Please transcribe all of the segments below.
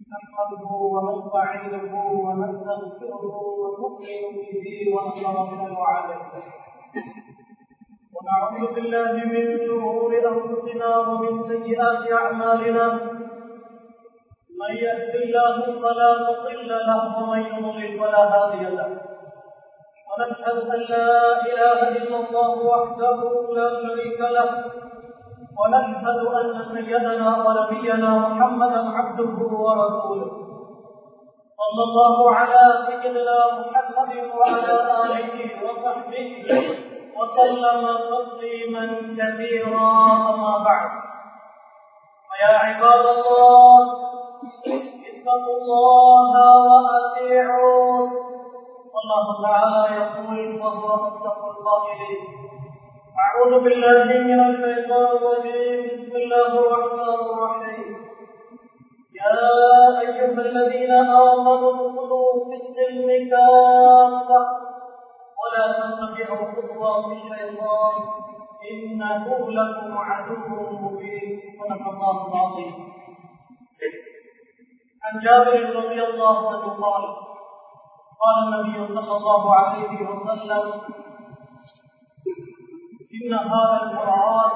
نحمده ونستعينه ونستغفره ونؤمن به ونتوكل عليه ونعوذ بالله من شرور انفسنا ومن سيئات اعمالنا من يهد الله فلا مضل له ومن يضلل فلا هادي له ونشهد ان لا اله الا الله وحده لا شريك له ونشهد ان سيدنا ونبينا محمدا عبده ورسوله صلى الله على سيدنا محمد وعلى اله وصحبه وسلم تسليما كثيرا اما بعد فيا عباد الله اتقوا الله واطيعون الله تعالى يقول وهو اصدق القائلين أعوذ بالله من الشيطان الرجيم بسم الله الرحمن الرحيم يا أيها الذين آمنوا ادخلوا في السلم كافة ولا تتبعوا خطوات الشيطان إنه لكم عدو مبين صدق الله العظيم عن جابر رضي الله عنه قال قال النبي صلى الله عليه وسلم إن هذا القرآن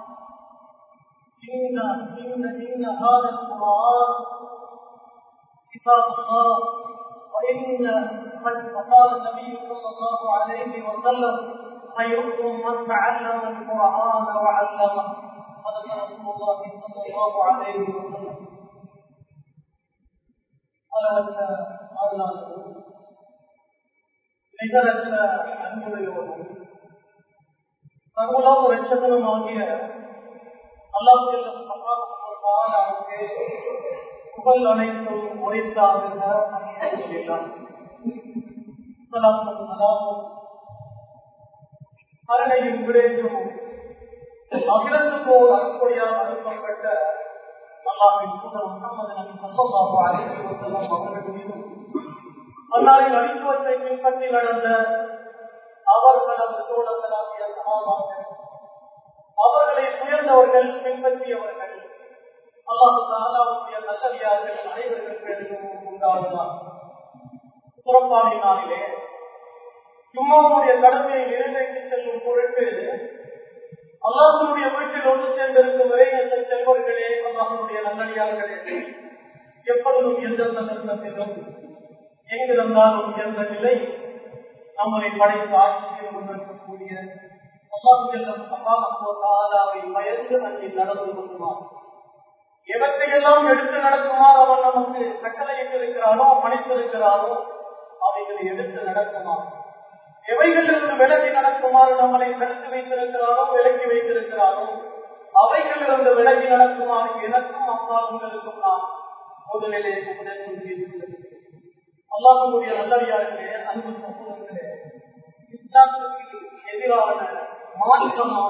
إن إن إن هذا القرآن كتاب الله وإن فقال النبي صلى الله عليه وسلم خيركم من تعلم القرآن وعلمه صدق رسول الله صلى الله عليه وسلم அளவற்ற ஆளுநர்களும் நிகரற்ற அன்புடையோரும் சர்வலோக ரட்சகனும் ஆகிய அல்லாவுக்கு புகழ் அனைத்தும் உரைத்தாக கருணையும் விடேற்றும் அகிலத்துக்கு ஒரு அற்புடையாக அனுப்பப்பட்ட அல்லாவின் புகழ் முகமது நபி சல்லாஹு அலைஹி வஸல்லம் அவர்கள் மீதும் அல்லாவின் அடித்துவத்தை பின்பற்றி நடந்த அவர்களது தோழர்களாகிய சமாதானம் அவர்களை உயர்ந்தவர்கள் பின்பற்றியவர்கள் அல்லாஹு தாலாவுடைய நல்லடியார்கள் அனைவர்களுக்கு உண்டாவதால் சிறப்பான நாளிலே ஜும்மாவுடைய கடமையை நிறைவேற்றி செல்லும் பொருட்டு அல்லாஹனுடைய வீட்டில் ஒன்று சேர்ந்திருக்கும் இறைநேச செல்வர்களே அல்லாஹனுடைய நல்லடியார்களே எப்பொழுதும் எந்த சந்தர்ப்பத்திலும் எங்கிருந்தாலும் எந்த நிலை நம்மளை படைத்து ஆட்சியில் கொண்டிருக்கக்கூடிய அல்லாஹாவை பயந்து அங்கே நடந்து கொள்ளுமாறு எவற்றையெல்லாம் எடுத்து நடக்குமாறு அவன் நமக்கு கட்டளையிட்டிருக்கிறானோ பணித்திருக்கிறானோ அவைகளை எடுத்து நடக்குமாறு எவைகளிலிருந்து விலகி நடக்குமாறு நம்மளை தடுத்து வைத்திருக்கிறானோ விலக்கி வைத்திருக்கிறானோ அவைகளிலிருந்து விலகி நடக்குமாறு எனக்கும் அப்பாவுங்களுக்கும் நாம் முதலிலே உபதேசம் செய்திருக்கிறது அல்லாஹனுடைய நல்லடியார்களே அன்பு சமூகங்களே இஸ்லாத்திற்கு எதிரான மாற்றமான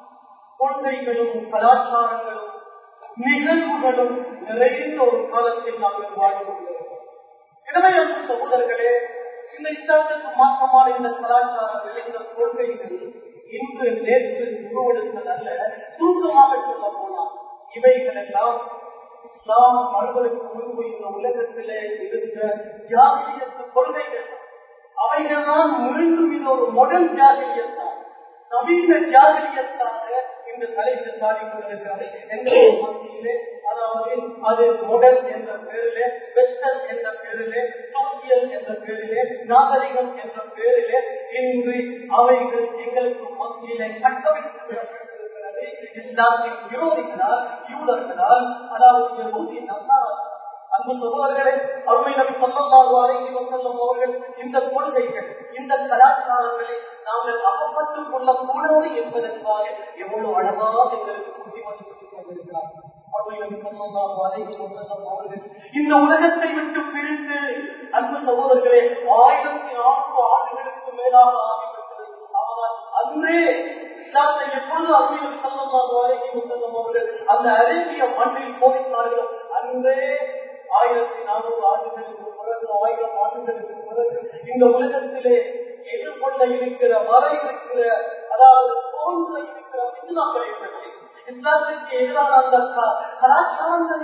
கொள்கைகளும் கலாச்சாரங்களும் நிகழ்வுகளும் நிறைந்த ஒரு காலத்தில் நாங்கள் வாழ்ந்துள்ளோம் எனவே அன்பு சகோதரர்களே இந்த இஸ்லாத்திற்கு மாற்றமான இந்த கலாச்சாரங்கள் இந்த கொள்கைகள் இன்று நேற்று உருவெடுத்ததல்ல சுருக்கமாக சொல்ல போனால் இவைகள் எல்லாம் இஸ்லாம் மறுபடிக்கு முன்பு இந்த உலகத்திலே இருந்த ஜாதியத்து கொள்கைகள் அவைகள் தான் மீண்டும் இது ஒரு முதல் ஜாதியத்தான் நவீன ஜாதியத்தாக இந்த தலைக்கு சாடி கொண்டிருக்கிறது எங்களுடைய மத்தியிலே அதாவது அது முதல் என்ற பேரிலே வெஸ்டர்ன் என்ற பேரிலே சோசியல் என்ற பேரிலே நாகரிகம் என்ற பேரிலே இன்று அவைகள் எங்களுக்கு மத்தியிலே கட்டமைக்கப்பட்டிருக்கிறது இஸ்லாத்தின் விரோதிகளால் யூதர்களால் அதாவது ஊதி நசாரா அன்பு சொல்பவர்களே அருமை நபி சொல்லமாக அழகி வசல்லம் அவர்கள் இந்த கொள்கைகள் இந்த கலாச்சாரங்களை நாங்கள் அகப்பட்டுக் கொள்ளக்கூடாது என்பதற்காக எவ்வளவு அழகாக எங்களுக்கு புத்திமதித்துக் கொண்டிருக்கிறார் அருமை நபி சொல்லமாக அழகி வசல்லம் அவர்கள் இந்த உலகத்தை விட்டு பிரிந்து அன்பு சகோதரர்களே ஆயிரத்தி நானூறு ஆண்டுகளுக்கு மேலாக ஆகிவிட்டது ஆனால் அன்றே இஸ்லாத்தை எப்பொழுது அருமையில் சொல்லமாக அழகி வசல்லம் அவர்கள் அந்த அரேபிய மண்ணில் போதித்தார்களோ அன்றே ஆயிரத்தி நானூறு ஆண்டுகளுக்கு பிறகு ஆயிரம் ஆண்டுகளுக்கு பிறகு இந்த உலகத்திலே எதிர்கொள்ள இருக்கிற வர இருக்கிற அதாவது தோன்ற இருக்கிற இஸ்லாக்களை பற்றி இஸ்லாத்திற்கு எதிரான அந்த கலாச்சாரங்களை பற்றி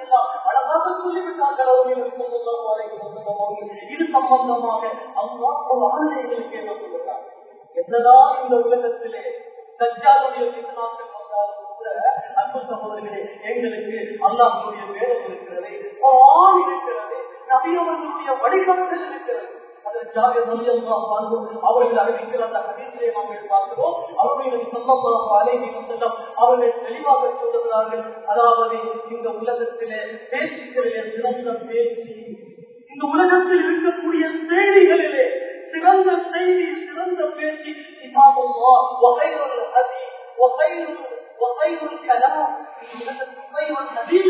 எல்லாம் அழகாக சொல்லிவிட்டார்கள் அவர்கள் ஸல்லல்லாஹு அலைஹி வஸல்லம் அவர்கள். இது சம்பந்தமாக அல்லாஹ் ஒரு ஆலயங்களுக்கு என்ன சொல்லுகிறார் என்னதான் இந்த உலகத்திலே தஜ்ஜாலுடைய பித்னாக்கள் வந்தாலும் கூட அன்பு சகோதரர்களே எங்களுக்கு அல்லாஹ்வுடைய வேதம் இருக்கிறது குர்ஆன் இருக்கிறது நபி அவர்களுடைய வழிகாட்டுதல் இருக்கிறது அதில் ஜாபிர் ரலியல்லாஹு அன்ஹு அவர்கள் அறிவிக்கிற அந்த ஹதீஸிலே நாங்கள் பார்க்கிறோம் அவர்கள் ஸல்லல்லாஹு அலைஹி வஸல்லம் அவர்கள் தெளிவாக சொல்லுகிறார்கள் அதாவது இந்த உலகத்திலே பேச்சுக்களிலே சிறந்த பேச்சு இந்த உலகத்தில் இருக்கக்கூடிய செய்திகளிலே சிறந்த செய்தி சிறந்த பேச்சு கிதாபுல்லாஹ் وخير الحديث وخير وخير الكلام خير الحديث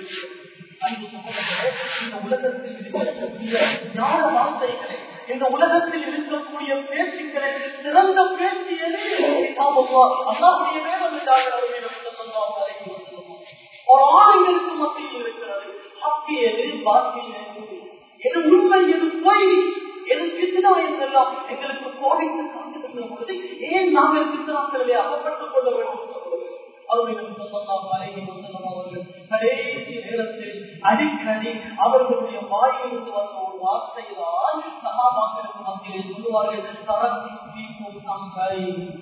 அன்பு சகோதரர்களே, இந்த உலகத்தில் இருக்கக்கூடிய ஞான வார்த்தைகளை இந்த உலகத்தில் இருக்கக்கூடிய பேச்சுக்களை சிறந்த பேச்சு எது கிதாபுல்லாஹ் அல்லாஹ்வுடைய வேதம் என்றார்கள் அவர்கள் ஸல்லல்லாஹு அலைஹி வஸல்லம் ஒரு ஆணைகளுக்கு மத்தியில் இருக்கிறது ஹக்கு எது பாக்கில் எது எது உண்மை எது பொய் எது கிருஷ்ணா என்றெல்லாம் எங்களுக்கு கோடித்து காட்டுகின்ற பொழுது ஏன் நாங்கள் கிருஷ்ணாக்களிலே அகப்பட்டுக் கொள்ள வேண்டும் சொல்வது அவர்கள் ஸல்லல்லாஹு அலைஹி வஸல்லம் அவர்கள் கடைசி நேரத்தில் அடிக்கடி அவர்களுடைய வாயிலிருந்து வந்த ஒரு வார்த்தை தான் சகாபாக்களுக்கு மத்தியில் சொல்லுவார்கள் தரத்தி தீக்கும் அம்பை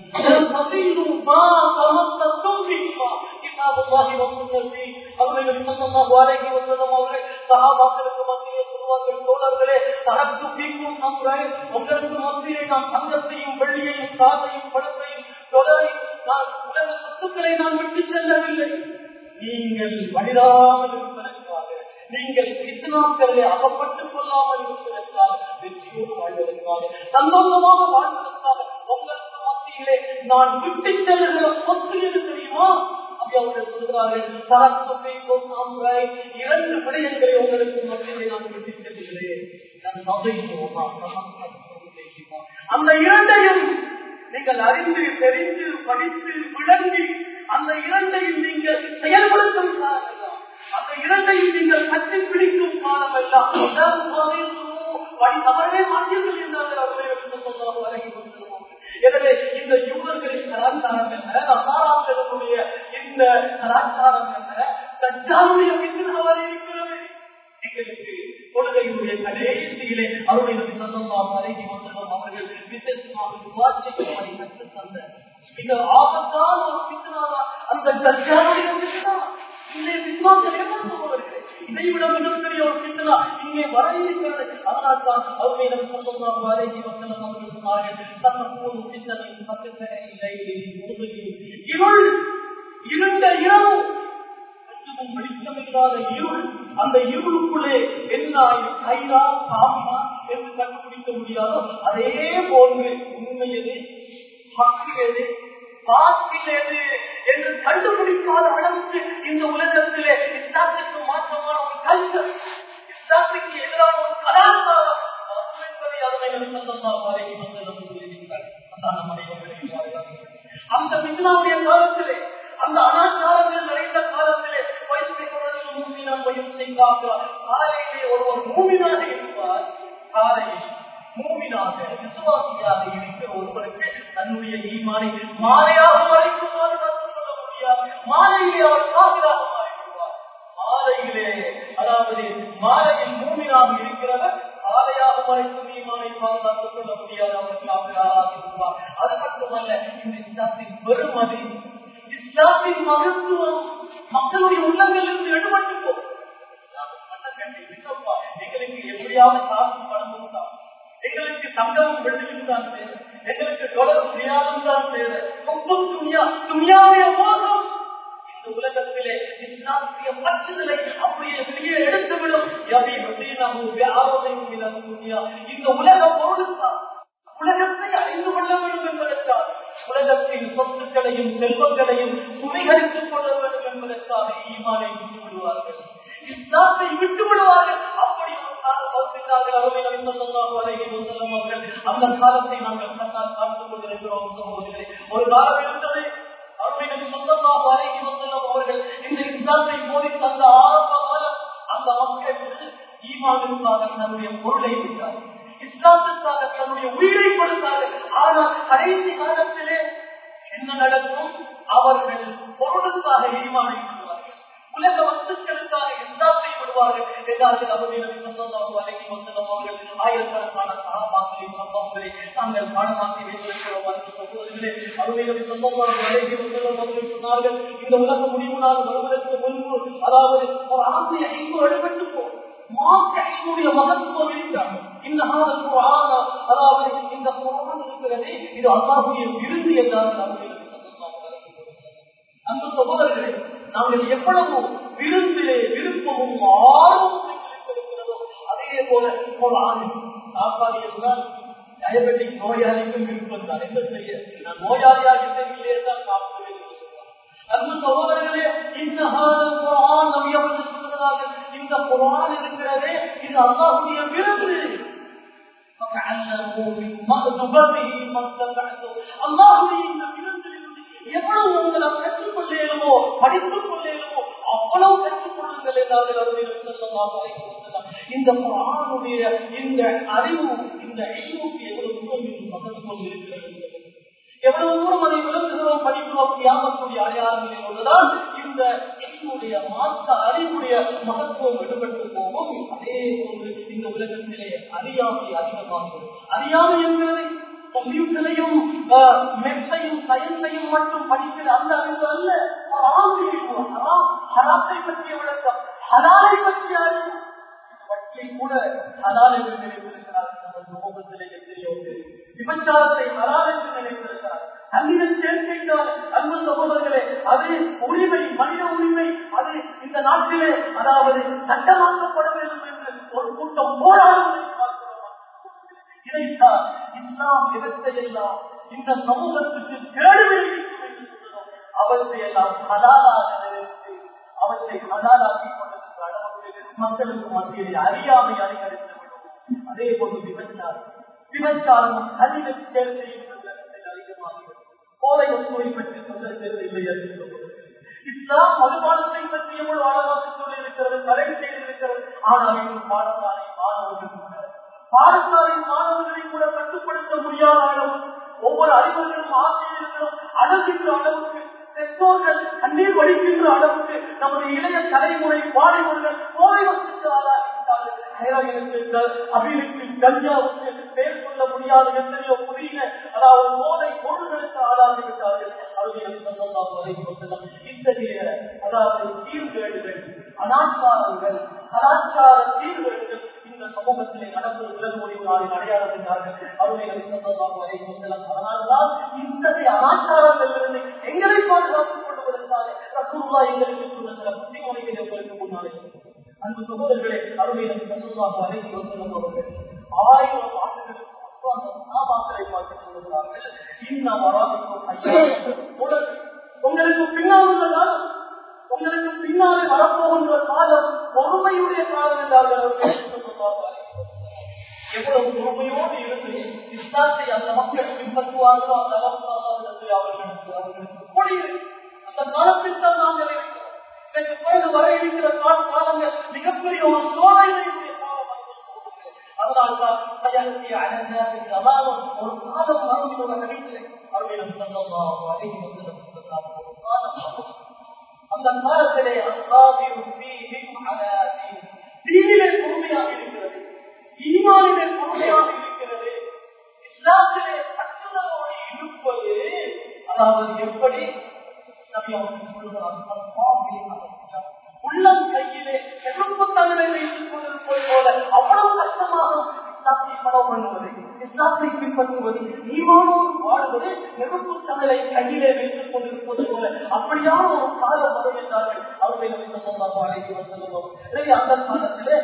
தசீரு மா தமஸ்தத்தும் பிக்மா கிதாபுல்லாஹி வ சுன்னதி அவர்கள் ஸல்லல்லாஹு அலைஹி வஸல்லம் அவர்கள் சகாபாக்களுக்கு மத்தியில் சொல்லுவார்கள் தோழர்களே தரத்து பீக்கும் அம்பை உங்களுக்கு மத்தியிலே நான் தங்கத்தையும் வெள்ளியையும் காசையும் பணத்தையும் தொடரையும் நான் உலக சொத்துக்களை நான் விட்டு செல்லவில்லை நீங்கள் வழிதாமல் இருப்பதற்காக நீங்கள் கிருஷ்ணாக்களை அகப்பட்டுக் கொள்ளாமல் இருப்பதற்காக வெற்றியோடு வாழ்வதற்காக சந்தோஷமாக வாழ்வதற்காக உங்களுக்கு மத்தியிலே நான் விட்டு செல்லுகிற சொத்து எது தெரியுமா அப்படி அவர்கள் சொல்கிறார்கள் சரஸ்வதிக்கும் நாம்களை இரண்டு விடயங்களை உங்களுக்கு மத்தியிலே நான் விட்டு செல்கிறேன் நான் சபை அந்த இரண்டையும் நீங்கள் அறிந்து தெரிந்து படித்து விளங்கி அந்த இரண்டையும் நீங்கள் செயல்படுத்தும் காலமெல்லாம் அந்த இரண்டையும் நீங்கள் கட்டி பிடிக்கும் காலமெல்லாம் வழி தவறவே மாற்றீர்கள் என்றார்கள் அவர்கள் வரைகி எனவே இந்த யூதர்களின் கலாச்சாரம் என்ன அசாராக்களுடைய இந்த கலாச்சாரம் என்ன தஞ்சாவுடைய பின்னவரை இருக்கிறது எங்களுக்கு கொள்கையுடைய கடைசியிலே அவருடைய சந்தமாக அருகி வந்ததும் அவர்கள் விசேஷமாக விவாதிக்கும்படி கற்று தந்த மிக ஆபத்தான ஒரு பித்தனாதா அந்த தஜ்ஜாலுடைய பித்தனா இங்கே விசுவாசம் ஏற்படுத்துபவர்களே இதை விட மிகப்பெரிய ஒரு பித்தனா இங்கே வர இருக்கிறது அதனால் தான் அவருடைய நம் சொந்தமாக அருகி வந்ததும் அவர்கள் சொன்னார்கள் சத்தப்போது பித்தனை பக்கத்தில் இல்லை இருள் இருண்ட இரவு கொஞ்சமும் வெளிச்சமில்லாத இருள் அந்த இருளுக்குள்ளே என்ன கைதா காமினா என்று கண்டுபிடிக்க முடியாதோ அதே போன்று உண்மை எது ஹக்கு எது பாத்தில் எது என்று கண்டுபிடிக்காத அளவுக்கு இந்த உலகத்திலே இஸ்லாத்துக்கு மாற்றமான ஒரு கல்ச்சர் இஸ்லாத்துக்கு எதிரான ஒரு கலாச்சாரம் வரும் என்பதை அதனை சொந்தமாக வரைக்கும் வந்து சொல்லியிருக்கிறார் அதான் நம்ம அனைவரும் அந்த மித்னாவுடைய காலத்திலே அந்த அனாச்சாரங்கள் நிறைந்த காலத்திலே வயசை கொண்டதும் மூமினா வயும் செய்வார்கள் காலையிலே ஒருவர் மூமினாக இருப்பார் காலையில் மூமினாக விசுவாசியாக இருக்கிற ஒருவருக்கு தன்னுடைய ஈமானை மாலையாக வரைக்கும் பாதுகாத்துக் கொள்ள முடியாது மாலையிலே அவர் காவிராக மாறிவிடுவார் மாலையிலே அதாவது மாலையில் மூமினாக இருக்கிறவர் காலையாக வரைக்கும் ஈமானை பாதுகாத்துக் கொள்ள முடியாது அவர் காவிராக இருப்பார் அது மட்டுமல்ல இந்த இஸ்லாத்தின் பெருமதி இஸ்லாத்தின் மகத்துவம் மக்களுடைய உள்ளங்களிலிருந்து எடுபட்டு போகும் எங்களுக்கு எப்படியாவது காசு பணம் கொடுத்தா எங்களுக்கு தங்கமும் வெள்ளியும் தான் தேவை எங்களுக்கு டொலர் துணியாவும் தான் தேவை ரொம்ப துணியா துணியாவுடைய மோகம் இந்த உலகத்திலே இஸ்லாமிய பற்றுதலை அப்படியே வெளியே எடுத்துவிடும் எவை ஆரோக்கியம் இந்த உலக பொருளுத்தான் உலகத்தை அறிந்து கொள்ள வேண்டும் என்பதற்காக உலகத்தின் சொத்துக்களையும் செல்வங்களையும் சுமைகரித்துக் கொள்ள வேண்டும் என்பதற்காக ஈமானை விட்டு விடுவார்கள் இஸ்லாத்தை விட்டு விடுவார்கள் அப்படி ஒரு காலம் வருகிறார்கள் அவர்கள் சொல்லலாம் வரையில் செல்லும் அவர்கள் அந்த காலத்தை நாங்கள் கண்ணால் பார்த்துக் கொண்டிருக்கிறோம் சகோதரர்களே ஒரு காலம் இருந்தது அவர்கள் சொந்தமாக வரைகி வந்தெல்லாம் அவர்கள் இந்த இஸ்லாத்தை போதித்த அந்த ஆரம்ப காலம் அந்த மக்கள் ஈமானுக்காக தன்னுடைய பொருளை விட்டார்கள் இஸ்லாத்திற்காக தன்னுடைய உயிரை கொடுத்தார்கள் ஆனால் கடைசி காலத்திலே என்ன நடக்கும் அவர்கள் பொருளுக்காக ஈமானை கொள்வார்கள் உலக வஸ்துக்கள் மக்களுக்காக எல்லாம் செய்யப்படுவார்கள் என்றார்கள் அவர்கள் நபி ஸல்லல்லாஹு அலைஹி வஸல்லம் அவர்கள் ஆயிரக்கணக்கான சஹாபாக்களின் சம்பவங்களை நாங்கள் பாடமாக்கி வைத்திருக்கிறோம் அன்பு சகோதரர்களே அவர்கள் நபி ஸல்லல்லாஹு அலைஹி வஸல்லம் அவர்கள் சொன்னார்கள் இந்த உலக முடிவு நாள் வருவதற்கு முன்பு அதாவது ஒரு ஆசை ஐந்து அடிபட்டு போகும் மாற்றையினுடைய மகத்துவம் இருக்கிறார் இந்த குரான அதாவது இந்த குரான் இருக்கிறது இது அல்லாஹுடைய விருது என்றார்கள் அவர்கள் அந்த சகோதரர்களே நாங்கள் எவ்வளவு விருந்திலே விருப்பமும் ஆர்வமும் இருக்கிறதோ அதே போல குரான் சாப்பாடு இருந்தால் டயபெட்டிக் நோயாளிக்கும் விருப்பம் தான் என்ன செய்ய நான் நோயாளியாக இல்லையே தான் சாப்பிடுவேன் அன்பு சகோதரர்களே இந்த குரான் நபி அவர்கள் சொல்கிறார்கள் இந்த குரான் இருக்கிறதே இது அல்லாஹுடைய விருது அல்லாஹுடைய இந்த விருந்திலிருந்து எவ்வளவு உங்களால் கற்றுக்கொள்ள இயலுமோ படித்துக் கொள்ள இயலுமோ அவ்வளவு கற்றுக்கொள்ளுங்கள் என்றார்கள் அவர்கள் இந்த குரானுடைய இந்த அறிவு இந்த அறிவுக்கு எவ்வளவு தூரம் மகத்துவம் இருக்கிறது எவ்வளவு தூரம் அதை விளக்குகிறோம் படிக்கிறோம் தியாகக்கூடிய அடையாளங்களில் உள்ளதால் இந்த என்னுடைய மாற்ற அறிவுடைய மகத்துவம் விடுபட்டு போகும் அதே போன்று இந்த உலகத்திலே அறியாமை அதிகமாகும் அறியாமை என்பதை கம்ப்யூட்டரையும் மெத்தையும் சயின்ஸையும் மட்டும் படிக்கிற அந்த அறிவு அல்ல ஒரு ஆங்கிலிப்பு ஹராத்தை பற்றிய விளக்கம் ஹலாலை பற்றிய அறிவு வட்டியை கூட ஹலால் என்று நினைத்திருக்கிறார்கள் சமூகத்திலே எத்தனையோ விபச்சாரத்தை ஹலால் என்று நினைத்திருக்கிறார் அன்பின் சேர்க்கைக்கால் அன்பு சகோதரர்களே அது உரிமை மனித உரிமை அது இந்த நாட்டிலே அதாவது சட்டமாக்கப்பட வேண்டும் என்று ஒரு கூட்டம் போராடுவதை பார்க்கிறோம் இதைத்தான் இஸ்லாம் இடத்தை எல்லாம் இந்த சமூகத்துக்கு கேடு விளைவிக்கும் என்று சொல்கிறோம் அவற்றை எல்லாம் ஹலாலாக நினைத்து அவற்றை ஹலாலாக்கி கொண்டிருக்கிற அளவுக்கு மக்களுக்கு மத்தியில் அறியாமை அதிகரித்து விடும் அதே போன்று விபச்சாரம் விபச்சாரம் கல்வி சேர்க்கை அதிகமாகிறது போதை வசூலை பற்றி சொல்ல தேவையில்லை என்று இஸ்லாம் மதுபானத்தை பற்றி எவ்வளவு அழகாக சொல்லி இருக்கிறது தடை செய்திருக்கிறது ஆனால் இன்னும் பாடசாலை மாணவர்கள் கூட பாடசாலை மாணவர்களை கூட கட்டுப்படுத்த முடியாத அளவு ஒவ்வொரு அறிவர்களும் ஆசிரியர்களும் அடங்குகின்ற அளவுக்கு பெற்றோர்கள் கண்ணீர் வடிக்கின்ற அளவுக்கு நமது இளைய தலைமுறை வாலிபர்கள் போதை வசதிக்கு ஆளாகிவிட்டார்கள் ஹைராயினத்திற்கு அபிவிருத்தி கஞ்சாவுக்கு பேர் சொல்ல முடியாத எத்தனையோ புதிய அதாவது போதை பொருள்களுக்கு ஆளாகிவிட்டார்கள் இத்தகைய அதாவது சீர்கேடுகள் அனாச்சாரங்கள் கலாச்சார சீர்கேடுகள் இந்த சமூகத்திலே நடப்பது உலக முடிவு நாளில் அடையாளம் என்றார்கள் அவர்களை அதனால்தான் இத்தகைய அனாச்சாரங்களிலிருந்து எங்களை பாதுகாத்துக் கொள்வதற்காக ரசூல்லா எங்களுக்கு சொன்ன சில புத்திமொழிகளை உங்களுக்கு முன்னாலே அன்பு சகோதரர்களே அருமையில் ரசூல்லாக அழைத்து வசல்லம் அவர்கள் ஆயிரம் ஆண்டுகளுக்கு முன்பு அந்த சாபாக்களை பார்த்து சொல்லுகிறார்கள் இன்ன வராதுக்கும் ஐயா உங்களுக்கு பின்னால் உள்ள காலம் உங்களுக்கு பின்னாலே வரப்போகின்ற காலம் பொறுமையுடைய காலம் என்றார்கள் எவ்வளவு பொறுமையோடு இருந்து இஸ்லாத்தை அந்த மக்கள் பின்பற்றுவார்களோ அந்த அளவுக்கு அவர்களுக்கு அவர்களுக்கு கூடிய அந்த காலத்தில் தான் நாங்கள் இருக்கிறோம் இதற்கு பிறகு வர இருக்கிற காலங்கள் மிகப்பெரிய ஒரு சோதனையுடைய அதனால்தான் ஒரு காலம் மறுபடியும் நினைக்கிறேன் அவர்களிடம் சொந்தமாக அந்த காலத்திலே தீனிலே பொறுமையாக இருக்கிறது ஈமானிலே பொறுமையாக இருக்கிறது இஸ்லாத்திலே பற்றுதலோடு இருப்பது அதாவது எப்படி உள்ளம் கையிலே எலும்பு தன்மை வைத்துக் கொண்டிருப்பது போல அவ்வளவு கஷ்டமாக இஸ்லாத்தை பரவ பண்ணுவது இஸ்லாத்தை பின்பற்றுவது ஈமானோடு வாழ்வது நெருப்பு தமிழை கையிலே வைத்துக் கொண்டிருப்பது போல அப்படியான ஒரு காலம் வரும் என்றார்கள் அவர்களை நம்ம சொந்தமாக அழைத்து வந்தோம் அந்த காலத்திலே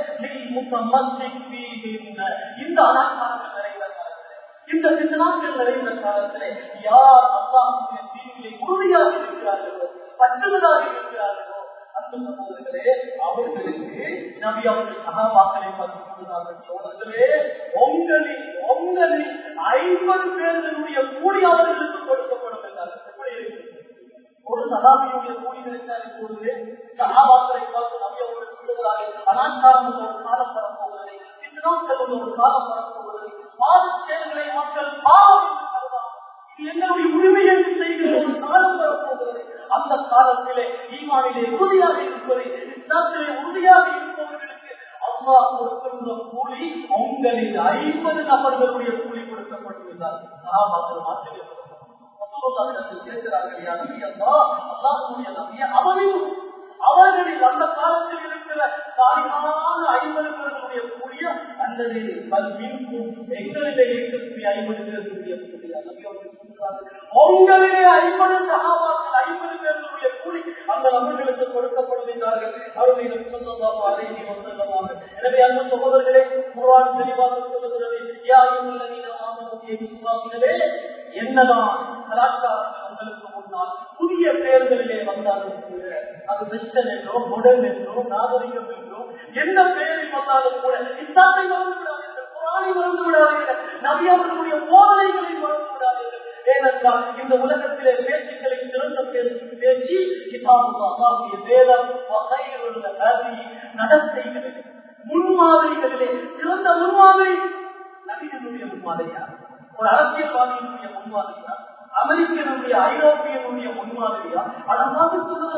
இந்த அனாச்சாரங்கள் நிறைந்த காலத்திலே இந்த சிந்தனாக்கள் நிறைந்த காலத்திலே யார் அல்லாஹுடைய தீர்விலே உறுதியாக இருக்கிறார்களோ பற்றுவதாக இருக்கிறார்களோ அந்த சகோதரர்களே அவர்களுக்கு நபி அவர்கள் சகாபாக்களை பார்த்து சோதர்களே உங்களில் உங்களில் ஐம்பது பேர்களுடைய கூலி அவர்களுக்கு கொடுக்கப்படும் என்றார்கள் எப்படி இருக்கு ஒரு சகாபியுடைய கூலி கிடைத்தால் இப்பொழுது சகாபாக்களை பார்த்து நபி அவர்கள் சொல்லுகிறார்கள் அனாச்சாரம் ஒரு காலம் வரப்போகிறது இஸ்லாம்கள் ஒரு காலம் வரப்போகிறது பாவ செயல்களை மக்கள் பாவம் என்று கருதாமல் எங்களுடைய உரிமை என்று செய்கிற ஒரு காலம் வரப்போகிறது அந்த காலத்திலே ஈமானிலே உறுதியாக இருப்பது இஸ்லாத்திலே உறுதியாக இருப்பவர்களுக்கு அல்லாஹ் கொடுக்கின்ற கூலி உங்களில் ஐம்பது நபர்களுடைய கூலி கொடுக்கப்படுவதால் சகாபாக்கள் ஆச்சரியப்படுகிறார் கேட்கிறார்கள் யா நபி அல்லா அல்லாஹ்வுடைய நபியை அவனின் அவர்களில் அந்த காலத்தில் இருக்கிற சாலிகான ஐம்பது பேர்களுடைய கூலிய அல்லது பல்விற்கும் எங்களிலே இருக்கக்கூடிய ஐம்பது பேர்களுடைய கூலிய நபி அவர்கள் சொல்கிறார்கள் உங்களிலே ஐம்பது சகாபாக்கள் ஐம்பது பேர்களுடைய கூலி அந்த நபர்களுக்கு கொடுக்கப்படுகிறார்கள் அவர்களை சொந்தமாக அழகி வந்தமாக எனவே அந்த சகோதரர்களே குர்ஆன் தெளிவாக சொல்லுகிறது யா அய்யுஹல்லதீன ஆமனு விசுவாசிகளே என்னதான் கலாச்சாரங்கள் உங்களுக்கு முன்னால் புதிய பெயர்களிலே வந்தாலும் கூட அது வெஸ்டர்ன் என்றோ மாடர்ன் என்றோ நாகரிகம் என்றோ எந்த பெயரில் வந்தாலும் கூட இஸ்லாத்தை மறந்து விடாதீர்கள் குரானை மறந்து விடாதீர்கள் நபி அவர்களுடைய போதனைகளை மறந்து விடாதீர்கள் ஏனென்றால் இந்த உலகத்திலே பேச்சுக்களை திறந்த பேசும் பேச்சு கிதாபுடைய வேதம் வகையிலுள்ள கல்வி நடத்தைகளில் முன்மாதிரிகளிலே சிறந்த முன்மாதிரி நபிகளுடைய முன்மாதிரியா ஒரு அரசியல்வாதியினுடைய முன்மாதிரியா அமெரிக்கனுடைய ஐரோப்பியனுடைய முன்மாதிரியா அழகாக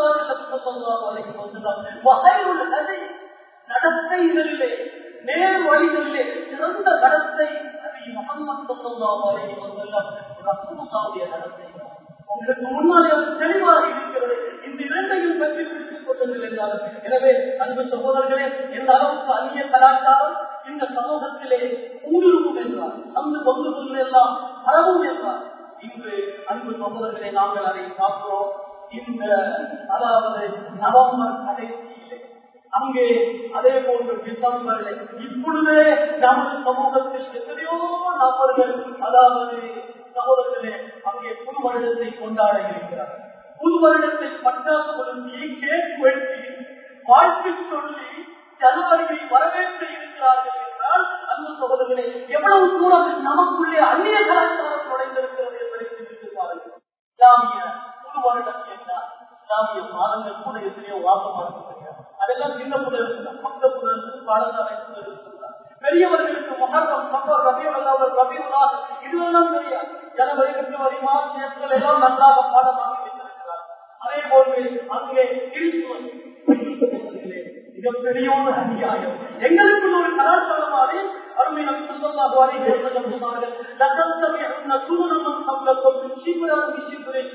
சொல்லுகிறார்கள் நடத்தைகளிலே நேர் வழிகளிலே சிறந்த நடத்தை நபி முகமது ஸல்லல்லாஹு அலைஹி வஸல்லம் ரசூலுல்லாஹ்வுடைய நடத்தை உங்களுக்கு முன்னாலே அது தெளிவாக இருக்கிறது இந்த இரண்டையும் பற்றி பிடித்துக் கொண்டது என்றாலும் எனவே அன்பு சகோதரர்களே எந்த அளவுக்கு அந்நிய கலாச்சாரம் இந்த சமூகத்திலே ஊடுருவும் என்றால் அந்த பங்குகள் எல்லாம் பரவும் என்றால் இன்று அன்பு சகோதரர்களை நாங்கள் அதை பார்க்கிறோம் இந்த அதாவது நவம்பர் கடைசியிலே அங்கே அதே போன்று டிசம்பரில் இப்பொழுதே நமது சமூகத்தில் எத்தனையோ நபர்கள் அதாவது சகோதரர்களே அங்கே புது வருடத்தை கொண்டாட இருக்கிறார்கள் புது வருடத்தை பட்டாசு கொளுத்தி கேக் வெட்டி வாழ்த்து சொல்லி ஜனவரியை வரவேற்க இருக்கிறார்கள் என்றால் அந்த சகோதரர்களே எவ்வளவு தூரம் நமக்குள்ளே அந்நிய கலாச்சாரம் நுழைந்திருக்கிறது என்பதை சிந்தித்து பாருங்கள் இஸ்லாமிய புது வருடம் என்றால் இஸ்லாமிய மாதங்கள் கூட எத்தனையோ வாசமாக இருக்கிறது அதெல்லாம் சின்ன புதல் மொத்த புதல் பாடசாலை புதல் இருக்கிறார் பெரியவர்களுக்கு மகரம் சம்பர் ரபியுல்லாவர் ரபியுல்லா இதுவெல்லாம் தெரியாது ஜனவரி பிப்ரவரி மார்ச் ஏப்ரல் எல்லாம் நன்றாக பாடமாக வைத்திருக்கிறார் அதே போன்று அங்கே கிறிஸ்துவஸ் மிகப்பெரிய ஒரு அநியாயம் எங்களுக்குள்ள ஒரு கலாச்சாரமாவே அருமை நம் சொல்லமாக சொன்னார்கள் லகம் சமயம் சூழலும் சம்பளக்கும் சிபுரம் சிபுரை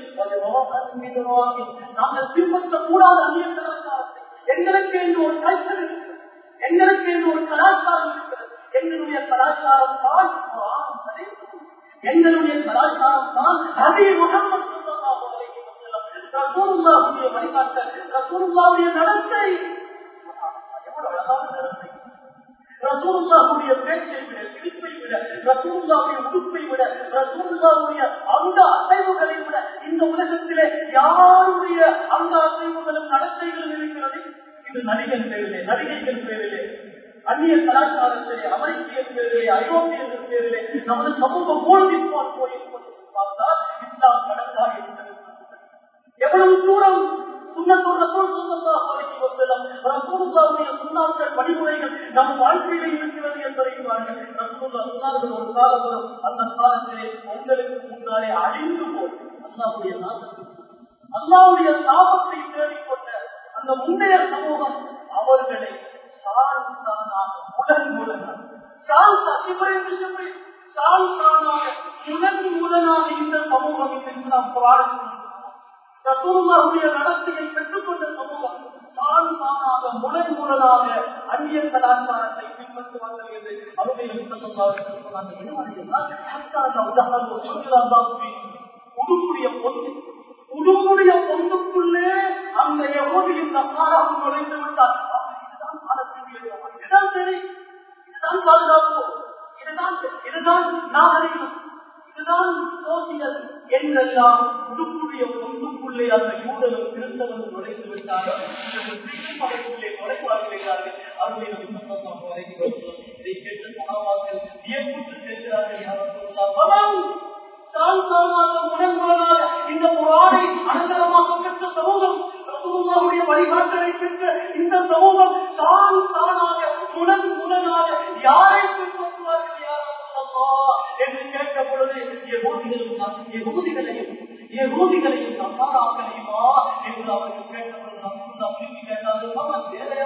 நாங்கள் பின்பற்றக்கூடாத அந்நிய கலாச்சாரத்தை எங்களுக்கு என்று ஒரு கல்ச்சர் இருக்கிறது எங்களுக்கு என்று ஒரு கலாச்சாரம் இருக்கிறது எங்களுடைய கலாச்சாரம் தான் எங்களுடைய கலாச்சாரம் தான் அதே முகமது ரசூலுல்லாவுடைய வழிகாட்டல் ரசூலுல்லாவுடைய நடத்தை எவ்வளவு அழகான நடத்தை ரசூலுல்லாவுடைய பேச்சை விட சிரிப்பை விட ரசூலுல்லாவுடைய உடுப்பை விட ரசூலுல்லாவுடைய அந்த அசைவுகளை விட இந்த உலகத்திலே யாருடைய அந்த அசைவுகளும் நடத்தைகளும் இருக்கிறது இது நடிகர் பேரிலே நடிகைகள் பேரிலே அந்நிய கலாச்சாரத்திலே அமெரிக்கியர் பேரிலே ஐரோப்பியர்கள் பேரிலே நமது சமூகம் மூழ்கி போல் போயிருப்பது பார்த்தால் இஸ்லாம் கடந்தாக இருக்கிறது எவ்வளவு தூரம் வழிமுறைகள் நம் வாழ்க்கையில் இருக்கிறது என்பதை பாருங்கள் ஒரு காலம் வரும் அந்த காலத்திலே உங்களுக்கு முன்னாலே அழிந்து போகும் அல்லாவுடைய அல்லாவுடைய சாபத்தை தேடிக்கொண்ட அந்த முந்தைய சமூகம் அவர்களை சான்சானாக உடன் முடனாக சான்சா சிவரின் சிவரி சான்சானாக உடன் முடனாக இந்த சமூகம் இந்த நாம் போராடுகிறோம் ரசூலுல்லாவுடைய நடத்தையை பெற்றுக்கொண்ட சமூகம் தான் தானாக முரண் முரணாக அந்நிய கலாச்சாரத்தை பின்பற்றி வந்தது உடுமுடைய பொண்ணு உடுமுடைய பொண்ணுக்குள்ளே அந்த எவ்வளவு நக்காராக நுழைந்து விட்டார் இதுதான் காலத்தினுடைய இதுதான் சரி இதுதான் பாதுகாப்பு இதுதான் இதுதான் நாகரிகம் இதுதான் சோசியல் என்றெல்லாம் உடுப்புடைய ஒன்றுக்குள்ளே அந்த யூதனும் கிறிஸ்தவனும் நுழைந்து விட்டார்கள் அதற்குள்ளே நுழைவார்கள் அவர்களை இதை கேட்டு சகாபாக்கள் வியப்புற்று கேட்கிறார்கள் யாரும் சொல்லலாம் முடன்பாடாக இந்த புறானை அனந்தரமாக பெற்ற சமூகம் ரசூலுல்லாவுடைய வழிகாட்டலை பெற்ற இந்த சமூகம் தான் தானாக முடன் முடனாக யாரை பின்பற்றுவார்கள் யாரும் என்று கேட்ட பொழுது எகூதிகளையும் எகூதிகளையும் நசாராக்களையுமா என்று அவர்கள் கேட்ட பொழுது கேட்டார்கள் வேற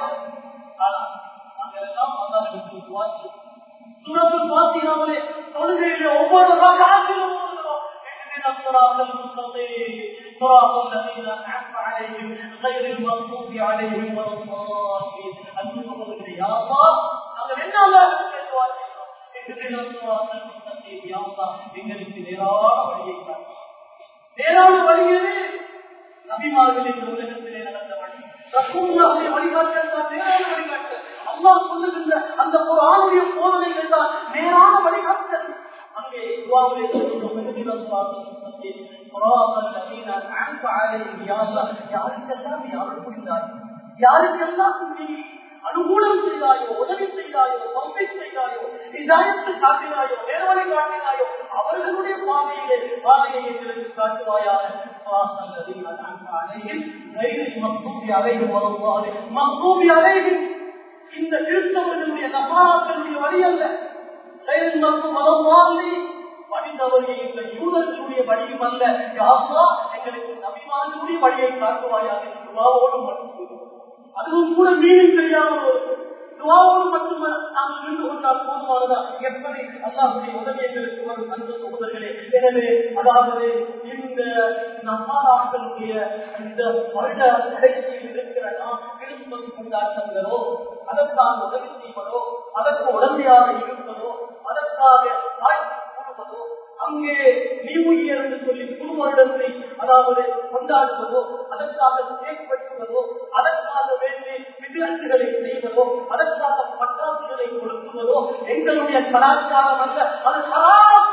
சூரத்துல் பாத்தியாவிலே தொழுகையிலே ஒவ்வொரு ரகாத்திலும் ஓதுகிறோம் اهدنا الصراط المستقيم صراط الذين انعمت عليهم غير المغضوب عليهم ولا الضالين அன்பு சகோதரர்களே யா அல்லாஹ் நாங்கள் என்ன அல்லாஹ்வுக்கு கேட்டுவார்கள் اهدنا الصراط المستقيم யா அல்லாஹ் எங்களுக்கு நேரான வழியை காட்டு நேரான வழி எது நபிமார்கள் இந்த உலகத்திலே நடந்த வழி ரசூலுல்லாஹி வழிகாட்டல் தான் நேரான வழிகாட்டல் அல்லாஹ் சொல்லுகின்ற அந்த ஒரு ஆணுடைய போதனைகள் தான் நேரான வழிகாட்டல் அங்கே துவாவிலே சொல்லுகிறோம் "இஹ்தினஸ் ஸிராத்தல் முஸ்தகீம், ஸிராத்தல் லதீன அன்அம்த அலைஹிம்." யா அல்லாஹ், யாருக்கெல்லாம் நீ அருள் புரிந்தாய் யாருக்கெல்லாம் நீ அனுகூலம் செய்தாயோ உதவி செய்தாயோ பம்பை செய்தாயோ இதாயத்து காட்டினாயோ நேர்வழி காட்டினாயோ அவர்களுடைய பாதையிலே பாதையை எங்களுக்கு காட்டுவாயாக ஸிராத்தல் லதீன அன்அம்த அலைஹிம், கைரில் மக்தூபி அலைஹிம் வலல்லாஹி. மக்தூபி அலைஹிம் இந்த கிறிஸ்தவர்களுடைய நபாராக்களுடைய வழி அல்ல செயல் மற்றும் மதவாளி படித்தவர்கள் இந்த யூதர்களுடைய வழியும் அல்ல யாசா எங்களுக்கு நபிமார்களுடைய வழியை காட்டுவாயாக என்று துவாவோடு மட்டும் அதுவும் கூட மீனிங் தெரியாமல் ஒரு துவாவோடு மட்டும் நாங்கள் நின்று கொண்டால் போதுமானதா எப்படி அல்லாஹுடைய உதவி எங்களுக்கு வரும் அன்பு சகோதரர்களே எனவே அதாவது இந்த நசாராக்களுடைய இந்த வருட கடைசியில் இருக்கிற நாம் கிறிஸ்துவ கொண்டாட்டங்களோ அதற்காக உதவி செய்வதோ அதற்கு உடந்தையாக இருப்பதோ அதற்காக வாழ்த்து கூறுவதோ அங்கே நியூ இயர் என்று சொல்லி புது வருடத்தை அதாவது கொண்டாடுவதோ அதற்காக செயற்படுத்துவதோ அதற்காக வேண்டி விதிரட்டுகளை செய்வதோ அதற்காக பட்டாசுகளை கொடுக்குவதோ எங்களுடைய கலாச்சாரம் அல்ல அது ஹராம்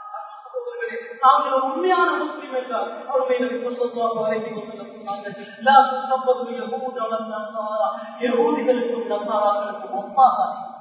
நாங்கள் ஒரு உண்மையான முஸ்லிம் என்றால் அவருடைய நபி ஸல்லல்லாஹு அலைஹி வஸல்லம் சொன்னார்கள் லா தஸப்பது யஹூத வல நஸாரா யஹூதிகளுக்கும் நஸாராக்களுக்கும் ஒப்பாக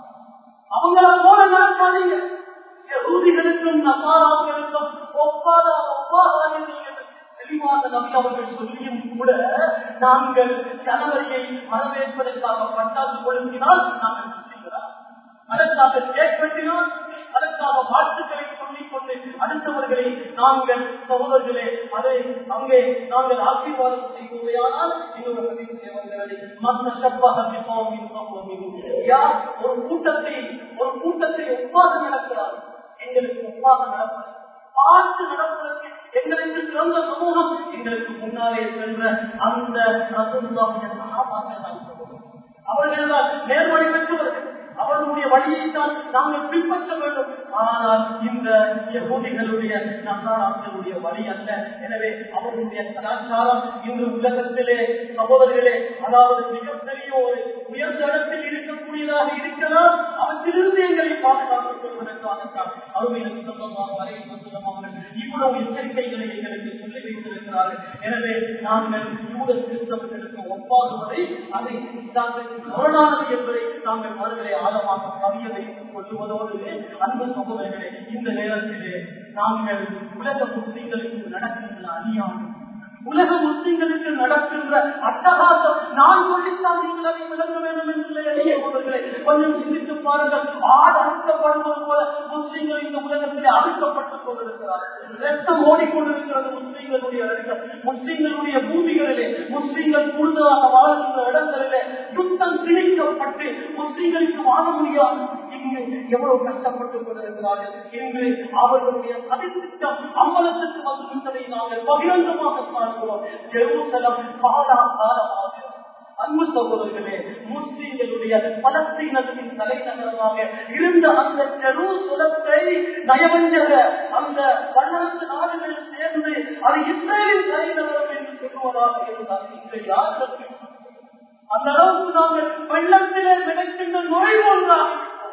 அவங்கள போல நடக்காதீங்க யஹூதிகளுக்கும் நஸாராக்களுக்கும் ஒப்பாத ஒப்பாக நீங்கள் தெளிவாக நபி அவர்கள் சொல்லியும் கூட நாங்கள் ஜனவரியை வரவேற்பதற்காக பட்டாசு கொளுத்தினால் நாங்கள் முஸ்லிம்களா அதற்காக கேட்பட்டினால் அதற்காக வாழ்த்துக்களை சொல்லிக் கொண்டு அடுத்தவர்களை நாங்கள் சகோதரர்களே அதை அங்கே நாங்கள் ஆசீர்வாதம் செய்வோமையானால் இன்னொரு ஹதீஸிலே வருகிறது மற்ற சப்பாக மிகவும் சம்பவம் யார் ஒரு கூட்டத்தை ஒரு கூட்டத்தை ஒப்பாக நடக்கிறார் எங்களுக்கு ஒப்பாக நடப்பது பார்த்து நடப்பதற்கு எங்களுக்கு சிறந்த சமூகம் எங்களுக்கு முன்னாலே சென்ற அந்த ரசூலுல்லாஹுடைய சஹாபாக்கள் தான் சொல்லுவோம் அவர்கள் தான் நேர்வழி பெற்றவர்கள் அவர்களுடைய வழியைத்தான் நாங்கள் பின்பற்ற வேண்டும் ஆனால் இந்த யகூதிகளுடைய நசாராக்களுடைய வழி அல்ல எனவே அவர்களுடைய கலாச்சாரம் இந்த உலகத்திலே சகோதரர்களே அதாவது மிகப்பெரிய ஒரு உயர்ந்த இடத்தில் இருக்கக்கூடியதாக இருக்கலாம் அவற்றிலிருந்து எங்களை பாதுகாத்துக் கொள்வதற்காகத்தான் அருமையில் சொல்லமாக வரையில் சொல்லம் அவர்கள் இவ்வளவு எச்சரிக்கைகளை எங்களுக்கு சொல்லி வைத்திருக்கிறார்கள் எனவே நாங்கள் யூத கிறிஸ்தவர்களுக்கு ஒப்பாகுவதை அதை இஸ்லாத்திற்கு முரணானது என்பதை நாங்கள் அவர்களை ஆழமாக கவிய வைத்துக் கொள்ளுவதோடு அன்பு சகோதரர்களே இந்த நேரத்திலே நாங்கள் உலக முஸ்லிம்களுக்கு நடக்கின்ற அநியாயம் உலக முஸ்லிம்களுக்கு நடக்கின்ற அட்டகாசம் நான் சொல்லித்தான் நீங்கள் அதை விளங்க வேண்டும் என்று எளிய சகோதரர்களே கொஞ்சம் சிந்தித்து பாருங்கள் ஆடு அழுத்தப்படுவது போல முஸ்லிம்கள் இந்த உலகத்திலே அழுத்தப்பட்டுக் கொண்டிருக்கிறார்கள் ரத்தம் ஓடிக்கொண்டிருக்கிறது முஸ்லிம்களுடைய ரத்தம் முஸ்லிம்களுடைய பூமிகளிலே முஸ்லிம்கள் கூடுதலாக வாழ்கின்ற இடங்களிலே யுத்தம் திணிக்கப்பட்டு முஸ்லிம்களுக்கு வாழ முடியாது இங்கு எவ்வளவு கஷ்டப்பட்டுக் கொண்டிருக்கிறார்கள் இன்று அவர்களுடைய சதித்திட்டம் அம்பலத்துக்கு வந்துவிட்டதை நாங்கள் பகிரங்கமாக பார்க்கிறோம் ஜெருசலம் காலா காலமாக அன்பு சகோதரர்களே முஸ்லீம்களுடைய பலஸ்தீனத்தின் தலைநகரமாக இருந்த அந்த ஜெருசலத்தை நயவஞ்சக அந்த பன்னெண்டு நாடுகள் சேர்ந்து அது இஸ்ரேலின் தலைநகரம் என்று சொல்லுவதாக இருந்தால் இன்று யார் அந்த அளவுக்கு நாங்கள் வெள்ளத்திலே மிதக்கின்ற நோய் போன்றாக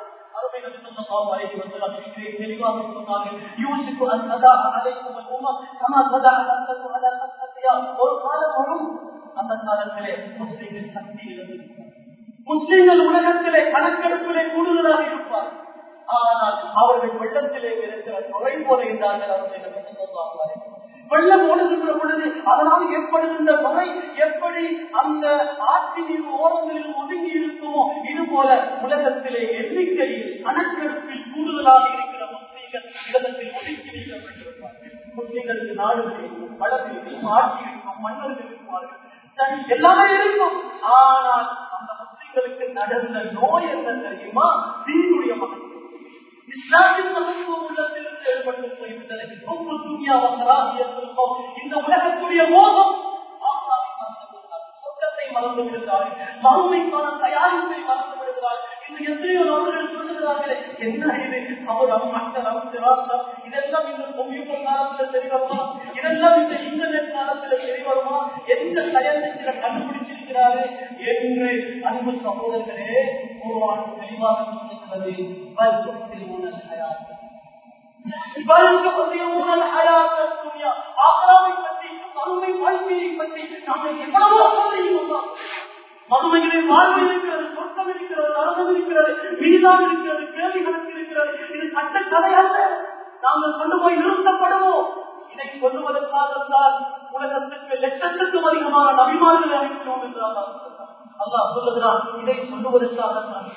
ஒரு காலம் வரும் அந்த காலத்திலே முஸ்லீம்கள் சக்தி இழந்திருப்பார் முஸ்லீம்கள் உலகத்திலே கணக்கெடுப்பிலே கூடுதலாக இருப்பார் ஆனால் அவர்கள் வெள்ளத்திலே இருக்கிற நுழை போல இருந்தார்கள் அவர்கள் வெள்ளம் ஓடுகின்ற பொழுது அதனால் ஏற்படுகின்ற நுழை எப்படி அந்த ஆற்றின் ஓரங்களில் ஒதுங்கி இருக்குமோ இது போல உலகத்திலே எண்ணிக்கையில் கணக்கெடுப்பில் கூடுதலாக இருக்கிற முஸ்லீம்கள் உலகத்தில் ஒதுக்கி வைக்கப்பட்டிருப்பார்கள் முஸ்லீம்களுக்கு நாடு இருக்கும் வளம் இருக்கும் ஆட்சி இருக்கும் மன்னர்கள் இருப்பார்கள் சரி எல்லாமே இருக்கும் ஆனால் அந்த முஸ்லீம்களுக்கு நடந்த நோய் என்ன தெரியுமா தீனுடைய மகன் இஸ்லாத்தின் மகத்துவம் உள்ளத்திலிருந்து ஏற்பட்டு போய்விட்டது ஒவ்வொரு துணியா வந்தராகியிருக்கும் இந்த உலகத்துடைய மோகம் ஆசாவை மறந்து விடுகிறார் சொர்க்கத்தை மறந்து விடுகிறார்கள் மறுமைக்கான தயாரிப்பை மறந்து விடுகிறார்கள் இன்று எத்தனையோ நபர்கள் சொல்லுகிறார்களே என்ன இது அவரம் அக்ஷரம் திராட்சம் இதெல்லாம் இந்த கம்ப்யூட்டர் காலத்துல சரி வருமா இதெல்லாம் இந்த இன்டர்நெட் காலத்துல சரி வருமா எந்த சயன்டிஸ்ட கண்டுபிடிச்சிருக்கிறாரு என்று அன்பு சகோதரர்களே ஒருவான் தெளிவாக சொல்லுகிறது பல் துப்திரூன الحياة. பல் துப்திரூன الحياة الدنيا. ஆக்ராவை பற்றி மறுமை வாழ்க்கையை பற்றி நாங்கள் எவ்வளவோ சொல்லியிருக்கிறோம் மறுமையிலே வாழ்வு இருக்கிறது சொர்க்கம் இருக்கிறது நரகம் இருக்கிறது மீதான் இருக்கிறது கேள்வி கணக்கு இருக்கிறது இது சட்ட கதை அல்ல நாங்கள் கொண்டு போய் நிறுத்தப்படுவோம் இதை சொல்லுவதற்காகத்தான் உலகத்திற்கு லட்சத்துக்கும் அதிகமான நபிமார்கள் அனுப்பினோம் என்று அல்லாஹ் சொல்லுகிறார். அல்லாஹ் சொல்லுகிறான் இதை சொல்லுவதற்காகத்தான்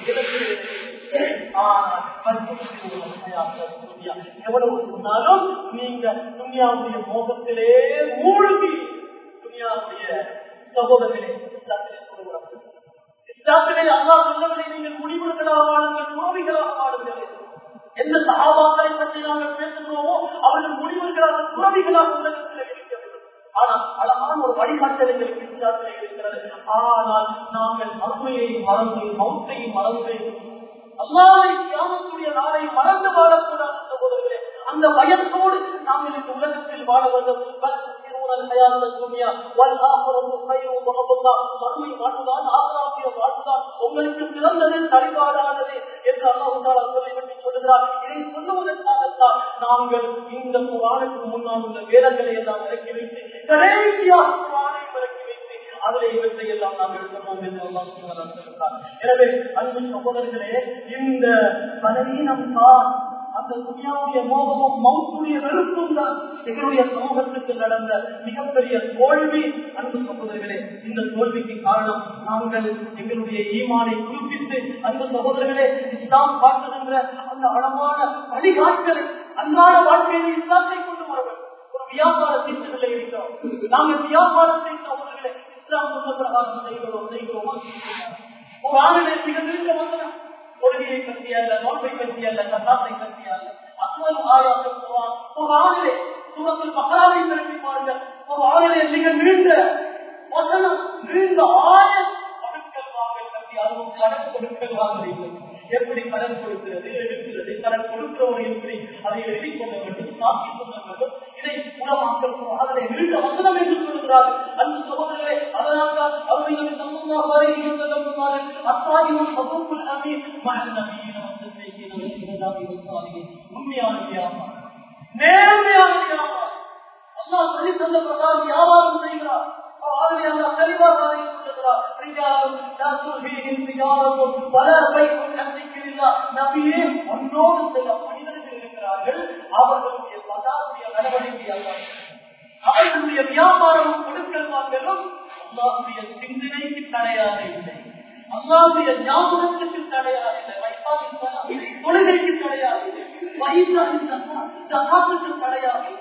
எவ்வளவு சொன்னாலும் நீங்க துனியாவுடைய மோகத்திலே மூழ்கி துனியாவுடைய சகோதரர்களே இஸ்லாத்திலே சொல்லுகிறார்கள் இஸ்லாத்திலே அல்லாஹ் சொல்லவில்லை நீங்கள் முடிவுகளாக வாழுங்கள் துறவிகளாக வாழுங்கள் எந்த சகாபாக்களை பற்றி நாங்கள் பேசுகிறோமோ அவர்கள் முடிவுகளாக துறவிகளாக உலகத்தில் இருக்க வேண்டும் ஆனால் அழகான ஒரு வழிகாட்டல் எங்களுக்கு இஸ்லாத்திலே இருக்கிறது ஆனால் நாங்கள் அருமையை மறந்து மௌத்தை மறந்து அல்லாவை தியாகத்துடைய நாளை மறந்து வாழக்கூடாது சகோதரர்களே அந்த பயத்தோடு நாங்கள் இந்த உலகத்தில் வாழ வேண்டும் பல் تؤثرون الحياة الدنيا والآخرة خير وأبقى மறுமை வாழ்வுதான் ஆகராகிய வாழ்வுதான் உங்களுக்கு சிறந்தது சரிபாடானது என்று அல்லாஹால சொல்லிவிட்டு சொல்லுகிறார் இதை சொல்லுவதற்காகத்தான் நாங்கள் இந்த குரானுக்கு முன்னால் உள்ள வேதங்களை எல்லாம் இறக்கி வைத்து கடைசியாக குரானை இறக்கி வைத்து அதில் இவற்றை எல்லாம் நாம் எடுக்கணும் என்று அல்லாஹ் சொல்லுகிறார் எனவே அன்பு சகோதரர்களே இந்த பலவீனம் தான் அந்த துணியாவுடைய மோகமும் மௌத்துடைய வெறுப்பும் தான் எங்களுடைய சமூகத்துக்கு நடந்த மிகப்பெரிய தோல்வி அன்பு சகோதரர்களே இந்த தோல்விக்கு காரணம் நாங்கள் எங்களுடைய ஈமானை குறிப்பிட்டு அன்பு சகோதரர்களே இஸ்லாம் காட்டுகின்ற அந்த அழகான வழிகாட்டலை அன்றாட வாழ்க்கையில் இஸ்லாத்தை கொண்டு வர வேண்டும் ஒரு வியாபார திட்டங்களை இருக்கிறோம் நாங்கள் வியாபாரத்தை சகோதரர்களே இஸ்லாம் சொன்ன பிரகாரம் செய்கிறோம் செய்கிறோமா ஒரு ஆணிலே மிக நீண்ட வந்தனம் கொள்கையை பற்றி அல்ல நோன்பை பற்றி அல்ல கட்டாத்தை பற்றி அல்ல அஸ்மல் ஆயாசம் குரான் ஒரு ஆணிலே சூரத்தில் மகளாவை திரட்டி பாருங்கள் ஒரு ஆணிலே மிக நீண்ட வசனம் நீண்ட ஆயம் கொடுக்கல் வாங்கல் பற்றி அதுவும் கடன் கொடுக்கல் வாங்கல் இல்லை எப்படி கடன் கொடுக்கிறது எடுக்கிறது கடன் கொடுக்கிறவர் எப்படி அதை எழுதி கொள்ள வேண்டும் சாப்பி கொள்ள வேண்டும் இதை உணவாக்கல் அதிலே நீண்ட வசனம் என்று சொல்கிறார்கள் அந்த சகோதரர்களே அதனால்தான் அவர்கள் சமூக வரையில் சொன்னார்கள் அத்தாரியும் சமூகத்தில் அமீர் மகன் நபியின் உண்மையான வியாபாரம் நேர்மையான வியாபாரம் அல்லா சொல்லி தந்த பிரகாரம் வியாபாரம் செய்கிறார் தெளிவாக அதை சொல்லுகிறார் பல நபியே ஒன்றோடு சில மனிதர்கள் இருக்கிறார்கள் அவர்களுடைய பதாவுடைய நடவடிக்கை அல்ல அவர்களுடைய வியாபாரமும் கொடுக்கல் வாங்கலும் அல்லாவுடைய சிந்தனைக்கு தடையாக இல்லை அல்லாவுடைய ஞாபகத்துக்கு தடையாக இல்லை தொழுகைக்கு தடையாக இல்லை வயசாக்கு தடையாக இல்லை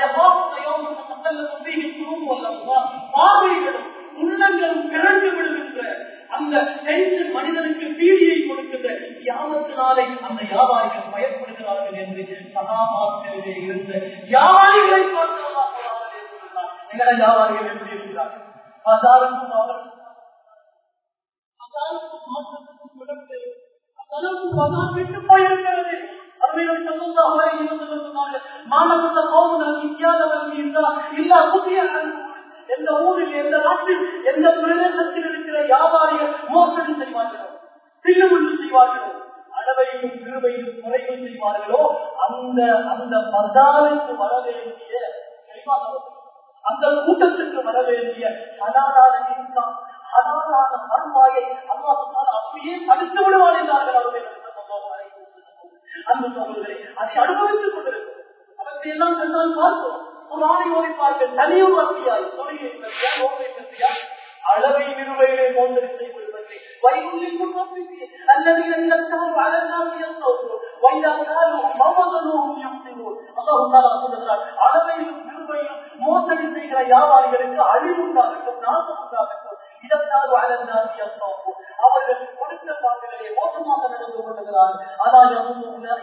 பார்வைகளும் உள்ளங்களும் பிறந்து விடுகின்ற அந்த டென்ஷன் மனிதனுக்கு பீதியை கொடுக்கின்ற யாவத்தினாலே அந்த வியாபாரிகள் பயப்படுகிறார்கள் என்று சகாபாத்திலே இருந்த வியாபாரிகளை பார்த்தவர்களாக எங்களை வியாபாரிகள் எப்படி இருக்கிறார்கள் பதாருக்கும் அவர் பதாருக்கும் மாற்றத்துக்கும் விடத்து அளவுக்கு பதார் விட்டு போயிருக்கிறது அருமையோடு சமூக சொன்னாங்க மாணவர்கள் கோபுரம் இந்தியாவில் இருந்தா இல்ல புதிய எந்த ஊரில் எந்த நாட்டில் எந்த பிரதேசத்தில் இருக்கிற வியாபாரிகள் மோசடி செய்வார்களோ தில்லுமுள்ளு செய்வார்களோ அளவையும் திருவையும் குறைவும் செய்வார்களோ அந்த அந்த பதாருக்கு வர வேண்டிய அந்த கூட்டத்துக்கு வர வேண்டிய ஹலாலான இன்கம் ஹலாலான வருவாயை அல்லாஹால அப்படியே தடுத்து விடுவார் என்றார்கள் அவர்கள் அந்த சோழர்களே அதை அனுபவித்துக் கொண்டிருக்கும் அவற்றை எல்லாம் கண்டால் பார்க்கிறோம் ஒரு ஆணை ஓடிப்பார்கள் தனியும் பற்றியாய் தொழிலை பற்றியா நோக்கை பற்றியா அளவை நிறுவையிலே மோசடி செய்வது பற்றி வைகுள்ளிக்கும் الذين يستهوا على الناس يستوفون واذا كانوا موضنوهم يخسرون الله تعالى சொல்கிறார் அளவையிலும் நிறுவையிலும் மோசடி செய்கிற வியாபாரிகளுக்கு அழிவு உண்டாகட்டும் நாசம் உண்டாகட்டும் இதற்காக அழகாக அவர்கள் கொடுத்த பாட்டுகளை மோசமாக நடந்து கொள்கிறார்கள் ஆனால்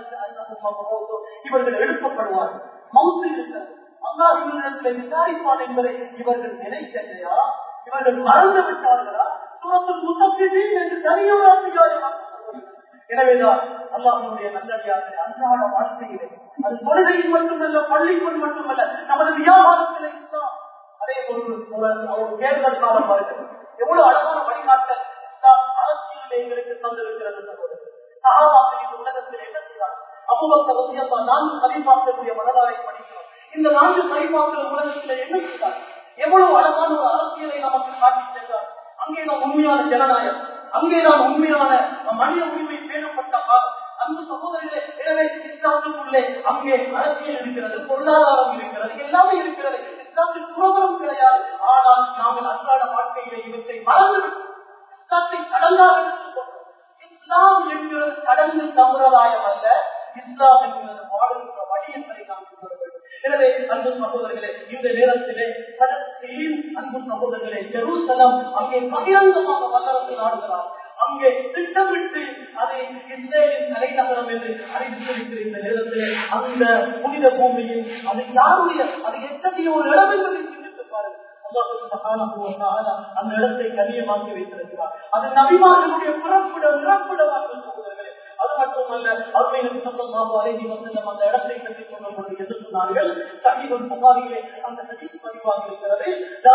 இவர்கள் எழுப்பப்படுவார்கள் மவுத்து இருக்கிறது அல்லாஹ் இவர்களிடத்தில் விசாரிப்பான் என்பதை இவர்கள் நினைக்கலையா இவர்கள் மறந்து விட்டார்களா சூரத்தில் முத்தப்பிதீன் என்று தனியொரு அதிகாரியாக எனவேதான் அல்லாஹனுடைய நல்லடியாக அன்றாட வாழ்க்கையிலே அது தொழுகையில் மட்டுமல்ல பள்ளிக்குள் மட்டுமல்ல நமது வியாபாரத்திலே இஸ்லாம் அதே ஒரு ஒரு தேர்தல் காலம் வருகிறது எவ்வளவு அழகான வழிகாட்டல் இஸ்லாம் அரசியலிலே எங்களுக்கு தந்திருக்கிறது சகோதரர் சகாபாக்கள் இந்த உலகத்தில் என்ன செய்தார் அபுபக்கர் ரலியல்லாஹு அன்ஹு நான்கு கலிஃபாக்களுடைய வரலாறை படிக்கிறோம் இந்த நான்கு கலிஃபாக்கள் உலகத்தில் என்ன செய்தார் எவ்வளவு அழகான ஒரு அரசியலை நமக்கு காட்டி சென்றார் அங்கே நாம் உண்மையான ஜனநாயகம் அங்கே நாம் உண்மையான மனித உரிமை பேணப்பட்ட காலம் அந்த சகோதரர்களே எனவே இஸ்லாத்துக்குள்ளே அங்கே அரசியல் இருக்கிறது பொருளாதாரம் இருக்கிறது எல்லாமே இருக்கிறது இஸ்லாத்தில் புரோகிரம் கிடையாது ஆனால் நாங்கள் அன்றாட வாழ்க்கையிலே இவற்றை மறந்து இஸ்லாத்தை கடந்தாக இஸ்லாம் என்கிறது கடந்து சம்பிரதாயம் அல்ல இஸ்லாம் என்கிறது வாழ்கின்ற வழி என்பதை நாம் கூற வேண்டும் எனவே அன்பு சகோதரர்களே இந்த நேரத்திலே பலஸ்தீன் அன்பு சகோதரர்களே ஜெருசலம் அங்கே பகிரங்கமாக வல்லரசு நாடுகிறார் அங்கே திட்டமிட்டு அதை இஸ்ரேலின் தலைநகரம் என்று அறிவித்திருக்கிற இந்த நேரத்திலே அந்த புனித பூமியில் அது யாருடைய அது எத்தகைய ஒரு இடம் என்பதை சிந்தித்து பாருங்கள் அந்த இடத்தை கண்ணியமாக்கி வைத்திருக்கிறார் அது நபிமார்களுடைய பிறப்பிடம் இறப்பிடமாக சகோதரர்களே அது மட்டுமல்ல அருமையின் சத்தமாக அழகி வந்து அந்த இடத்தை பற்றி சொல்லும் பொழுது எது சொன்னார்கள் சகிதம் புகாரிலே அந்த ஹதீஸ் பதிவாக இருக்கிறது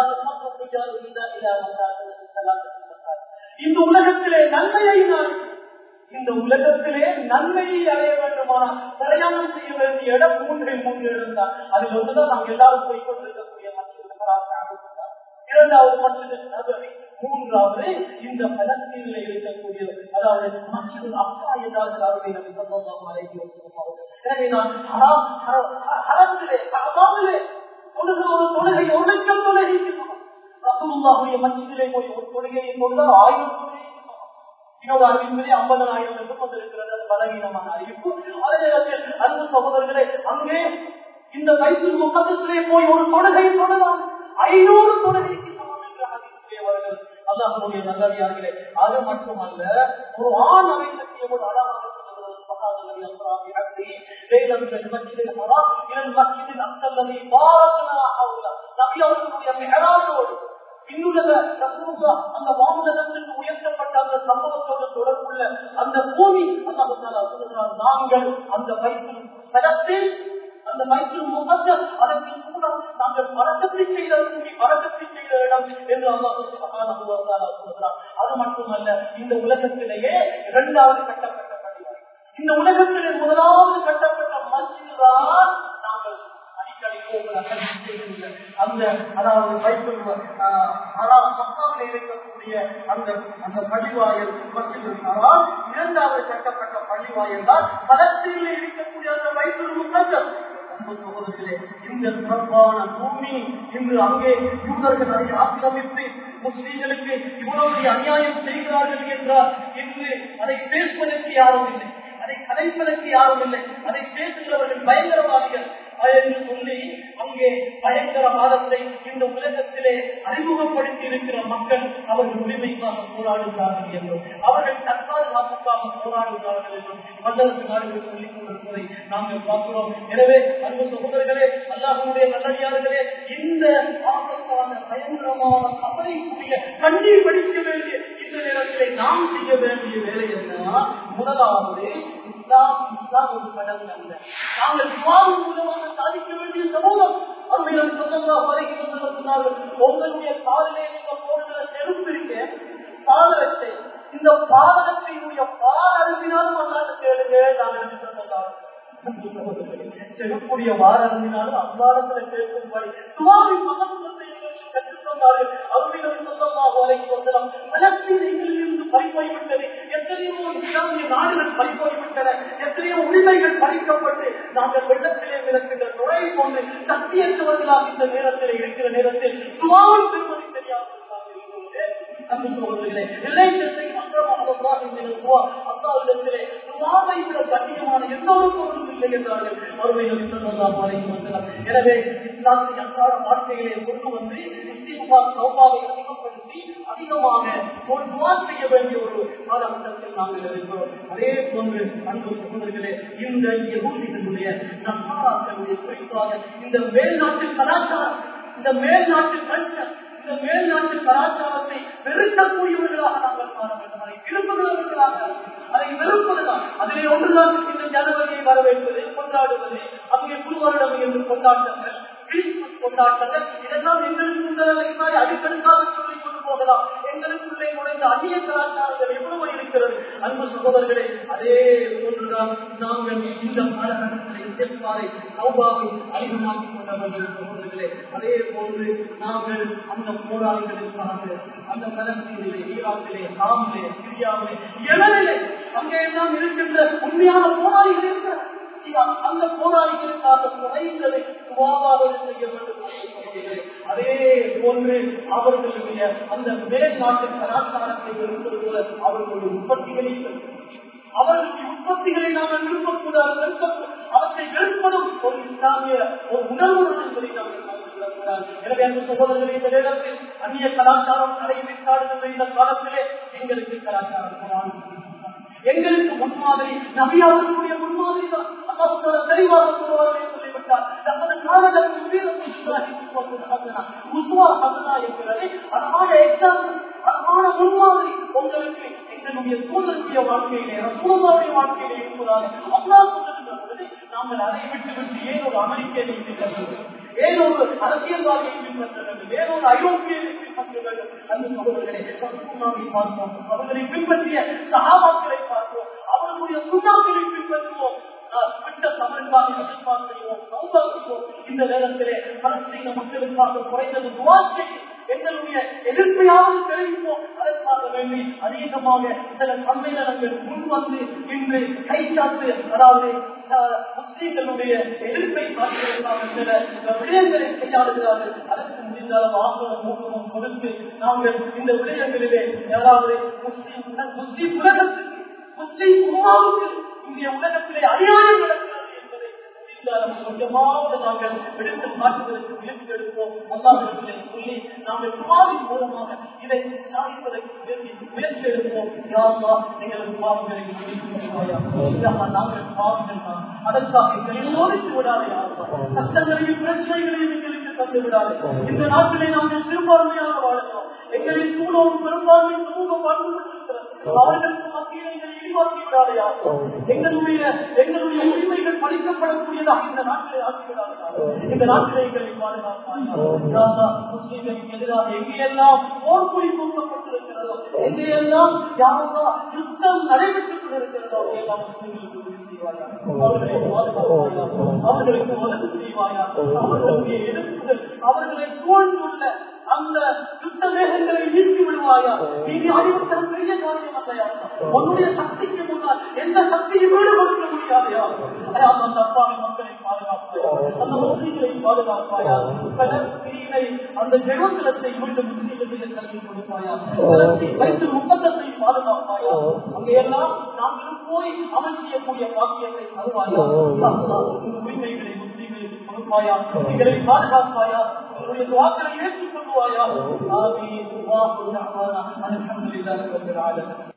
இந்த உலகத்திலே நன்மையை நான் இந்த உலகத்திலே நன்மையை அடைய வேண்டுமானால் பிரயாணம் செய்ய வேண்டிய இடம் மூன்றே மூன்று இடம் தான் அதில் ஒன்றுதான் நாம் எல்லாரும் போய் கொண்டிருக்கக்கூடிய மத்திய இரண்டாவது மத்திய நபரி மூன்றாவது இந்த பலஸ்தீனில் இருக்கக்கூடிய அதாவது மக்கள் அப்பா ஏதாவது அருமை நபி சொல்லலாம் அழைக்கி எனவே நான் அரசிலே அவாவிலே தொழுகிற ஒரு தொழுகை ஒரு லட்சம் தொழுகைக்கு ரசூலுல்லாஹுடைய மஸ்ஜிதிலே போய் ஒரு தொழுகையை கொண்டால் ஆயிரம் தொழுகைக்கு இன்னொரு அறிவிப்பதே ஐம்பதனாயிரம் என்று கொண்டிருக்கிறது அது பலவீனமான அறிவிப்பு அதே நேரத்தில் அன்பு சகோதரர்களே அங்கே இந்த வயசு முகத்திலே போய் ஒரு தொழுகை தொடலாம் ஐநூறு தொழுகைக்கு சமம் என்று அறிவிப்பவர்கள் அல்லாஹனுடைய நல்லடியார்களே அது மட்டுமல்ல ஒரு ஆண் அமைந்த ஒரு அழகாக ليلة من المسجد الحرام إلى المسجد الأقصى الذي باركنا حوله نبي அவர்களுடைய மிகராஜோடு இன்னுள்ள ரசூலுல்லா அந்த வாமதத்துக்கு உயர்த்தப்பட்ட அந்த சம்பவத்தோடு தொடர்புள்ள அந்த பூமி அல்லாஹ் சொல்லுகிறார் நாங்கள் அந்த வயிற்றில் பலத்தில் அந்த வயிற்றில் முகத்தில் அதற்கு மூலம் நாங்கள் பறக்கத்தை செய்த பூமி பறக்கத்தை செய்த இடம் என்று அல்லாஹ் சொல்லுகிறார் அது மட்டுமல்ல இந்த உலகத்திலேயே இரண்டாவது கட்டப்பட்ட பள்ளிவாய் இந்த உலகத்திலே முதலாவது கட்டப்பட்ட மஸ்ஜித் தான் நாங்கள் அடிக்கடி போகிற அந்த அதாவது பைபிள் மக்காவில் இருக்கக்கூடிய அந்த அந்த பள்ளிவாயல் மசிதான் இரண்டாவது கட்டப்பட்ட பள்ளிவாயல் தான் பலஸ்தீனில் இருக்கக்கூடிய அந்த பைபிள் முத்தம் சகோதரர்களே இந்த சிறப்பான பூமி இன்று அங்கே யூதர்கள் அதை ஆக்கிரமித்து முஸ்லீம்களுக்கு இவ்வளவு அநியாயம் செய்கிறார்கள் என்றால் இன்று அதை பேசுவதற்கு யாரும் இல்லை அதை கலைப்பதற்கு யாரும் இல்லை அதை பேசுகிறவர்கள் பயங்கரவாதிகள் என்று சொல்லி அங்கே பயங்கரவாதத்தை இந்த உலகத்திலே அறிமுகப்படுத்தி இருக்கிற மக்கள் அவர்கள் உரிமைக்காக போராடுகிறார்கள் என்றும் அவர்கள் தற்பாதுகாப்புக்காக போராடுகிறார்கள் என்றும் வல்லரசு நாடுகள் சொல்லிக் கொண்டிருப்பதை நாங்கள் பார்க்கிறோம் எனவே அன்பு சகோதரர்களே அல்லாஹனுடைய நல்லடியார்களே இந்த ஆபத்தான பயங்கரமான கவலைக்குரிய கண்ணீர் படிக்க வேண்டிய இந்த நேரத்திலே நாம் செய்ய வேண்டிய வேலை என்ன முதலாவது இஸ்லாம் இஸ்லாம் ஒரு கடமை அல்ல நாங்கள் துவாவின் மூலமாக சாதிக்க வேண்டிய சமூகம் அருமையில் சொந்தமாக வரைக்கும் சொன்னார்கள் உங்களுடைய காலிலே நீங்க போடுகிற செருப்பு இருக்க பாதகத்தை இந்த பாதகத்தினுடைய பால் அருந்தினாலும் அல்லாத கேளுங்க நாங்கள் சொன்னார்கள் செருப்புடைய வார அருந்தினாலும் அல்லாதத்துல கேட்கும்படி துவாவின் மகத்துவத்தை கற்றுக்கொண்டார்கள் அருமையில் சொந்தமாக வரைக்கும் வந்தனம் பலஸ்தீனிலிருந்து பறிப்போய்விட்டது எத்தனையோ இஸ்லாமிய நாடுகள் பறிப்போய்விட்டன எத்தனையோ உரிமைகள் பறிக்கப்பட்டு நாங்கள் வெள்ளத்திலே மிதக்கின்ற நுழை கொண்டு சக்தியற்றவர்களாக இந்த நேரத்தில் இருக்கிற நேரத்தில் துவாவை பெறுவது தெரியாமல் அன்பு சகோதரர்களே ரிலேஷன்ஸை அப்புறமாக அல்லாவிடத்திலே துவாவை விட கண்ணியமான எந்த ஒரு பொருளும் இல்லை என்றார்கள் மறுமையில் சொல்லலாம் வசனம் எனவே இஸ்லாத்தின் அன்றாட வாழ்க்கையிலே கொண்டு வந்து இஸ்திஃபார் தௌபாவை அதிகப்படுத்தி அதிகமாக ஒரு துவா செய்ய வேண்டிய ஒரு காலகட்டத்தில் நாங்கள் இருக்கிறோம் அதே போன்று அன்பு சகோதரர்களே இந்த யகூதிகளுடைய நசாராக்களுடைய குறிப்பாக இந்த மேல்நாட்டு கலாச்சாரம் இந்த மேல்நாட்டு கல்ச்சர் இந்த மேல்நாட்டு கலாச்சாரத்தை வெறுக்கக்கூடியவர்களாக நாங்கள் காண வேண்டும் அதை விரும்புகிறவர்களாக அதை வெறுப்பதுதான் அதிலே ஒன்றுதான் இந்த ஜனவரியை வரவேற்பது கொண்டாடுவது அங்கே புதுவருடம் என்று கொண்டாட்டங்கள் கிறிஸ்துமஸ் கொண்டாட்டங்கள் இதெல்லாம் எங்களுக்கு உண்டதை அடிக்கடிக்காக சொல்லிக் கொண்டு போகலாம் எங்களுக்குள்ளே நுழைந்த அந்நிய கலாச்சாரங்கள் எவ்வளவு இருக்கிறது அன்பு சகோதரர்களே அதே போன்றுதான் நாங்கள் இந்த காலகட்டத்திலே இயற்பாறை சௌபாவை அதிகமாக்கிக் கொண்டவர்கள் சகோதரர்களே அதே போன்று நாங்கள் அந்த போராளிகளுக்காக அந்த கலத்திலே ஈராக்கிலே சாமிலே சிரியாவிலே எவரிலே அங்கே எல்லாம் இருக்கின்ற உண்மையான போராளிகள் இருக்கிறார் அந்த போராளிகளுக்காக குறைந்ததை சுவாதாரம் செய்ய வேண்டும் அதே போன்று அவர்களுடைய அந்த மேல்நாட்டு கலாச்சாரத்தை இருப்பது போல அவர்களுடைய உற்பத்திகளை அவர்களுடைய உற்பத்திகளை நாங்கள் விரும்பக்கூடாது வெறுக்கக்கூடாது அவற்றை வெறுப்பதும் ஒரு இஸ்லாமிய ஒரு உணர்வு என்பதை நாங்கள் எனவே அந்த சகோதரர்கள் இந்த நேரத்தில் அந்நிய கலாச்சாரம் தலைவிட்டாடுகின்ற இந்த காலத்திலே எங்களுக்கு கலாச்சாரம் எங்களுக்கு முன்மாதிரி நபியாளர்களுடைய முன்மாதிரி தான் அல்லாஹ் தெளிவாக சொல்வார்களே சொல்லிவிட்டார் நமது காலகட்டத்தில் உஸ்வா ஹசனா என்கிறது அழகான எக்ஸாம்பிள் அழகான முன்மாதிரி உங்களுக்கு எங்களுடைய தூதருடைய வாழ்க்கையிலே ரசூலாவுடைய வாழ்க்கையிலே இருப்பதாக அல்லாஹ் சொல்லுகின்ற பொழுது நாங்கள் அதை விட்டு விட்டு ஏன் ஒரு அமெரிக்கனை பின்பற்ற ஏன் ஒரு அரசியல்வாதியை பின்பற்ற வேண்டும் ஏன் ஒரு ஐரோப்பியனை பின்பற்ற வேண்டும் அந்த சகோதரர்களை ரசூலாவை பார்ப்போம் அவர்களை பின்பற்றிய சகாபாக்களை பார்ப்போம் அவர்களுடைய சுண்ணாக்களை பின்பற்றுவோம் விட்ட தவறுக்காக எதிர்பார்க்க செய்வோம் சௌதா செய்வோம் இந்த நேரத்திலே பலஸ்தீன மக்களுக்காக குறைந்தது துவா செய்யும் எங்களுடைய எதிர்ப்பையாவது தெரிவிப்போம் அதற்காக வேண்டி அதிகமாக சில சம்மேளனங்கள் முன்வந்து இன்று கைச்சாத்து அதாவது முஸ்லீம்களுடைய எதிர்ப்பை காட்டுவதற்காக சில விடயங்களை கையாளுகிறார்கள் அதற்கு முடிந்தால் வாசகம் ஊக்கமும் கொடுத்து நாங்கள் இந்த விடயங்களிலே அதாவது முஸ்லீம் முஸ்லீம் உலகத்துக்கு முஸ்லீம் உமாவுக்கு இந்திய உலகத்திலே அநியாயம் நடக்கிறது என்பதை கொஞ்சமாவது நாங்கள் எடுத்து காட்டுவதற்கு முயற்சி எடுப்போம் அல்லாவிடத்திலே சொல்லி நாங்கள் குமாரின் மூலமாக இதை சாதிப்பதற்கு முயற்சி முயற்சி எடுப்போம் யாருமா எங்களது பாவங்களை நாங்கள் பாவங்கள் தான் அதற்காக எங்களை ஓடித்து விடாதே யாருமா கஷ்டங்களையும் பிரச்சனைகளையும் எங்களுக்கு தந்து விடாது இந்த நாட்டிலே நாங்கள் சிறுபான்மையாக வாழ்கிறோம் எங்களின் சூழலும் பெரும்பான்மை சமூகம் வாழ்ந்து கொண்டிருக்கிறது அவர்களுக்கு மத்தியில் எங்களை இழிவாக்கி விடாதையா எங்களுடைய எங்களுடைய உரிமைகள் பறிக்கப்படக்கூடியதாக இந்த நாட்டிலே ஆக்கிவிடாதையா இந்த நாட்டிலே எங்களை பாதுகாப்பாயா முஸ்லீம்களுக்கு எதிராக எங்கெல்லாம் போர்க்குடி தூக்கப்பட்டிருக்கிறதோ எங்கெல்லாம் யாரா யுத்தம் நடைபெற்றுக் கொண்டிருக்கிறதோ எல்லாம் முஸ்லீம்களுக்கு உதவி செய்வாயா அவர்களை பாதுகாப்பாயா அவர்களுக்கு உதவி செய்வாயா அவர்களுடைய எதிர்ப்புகள் அவர்களை சூழ்ந்துள்ள அந்த யுத்த வேகங்களை நீக்கி விடுவாயா நீங்க அறிவுத்தல் பெரிய காரியம் அல்லையா உன்னுடைய சக்திக்கு முன்னால் எந்த சக்தியும் ஈடுபடுத்த முடியாதையா அந்த அப்பாவி மக்களை பாதுகாப்பாயா அந்த முஸ்லீம்களை பாதுகாப்பாயா பலஸ்தீனை அந்த ஜெருசலத்தை மீண்டும் முஸ்லீம்களுடைய கல்வி கொடுப்பாயா வைத்து முப்பத்தத்தை பாதுகாப்பாயா அங்கெல்லாம் நாங்களும் போய் அமல் செய்யக்கூடிய பாக்கியத்தை தருவாயா இந்த உரிமைகளை முஸ்லீம்களுக்கு கொடுப்பாயா எங்களை பாதுகாப்பாயா உங்களுடைய வாக்களை ஏற்றுக்கொள்வாயா ஆமீன் வாஹு தஅவானா அல்ஹம்துலில்லாஹி ரப்பில் ஆலமீன்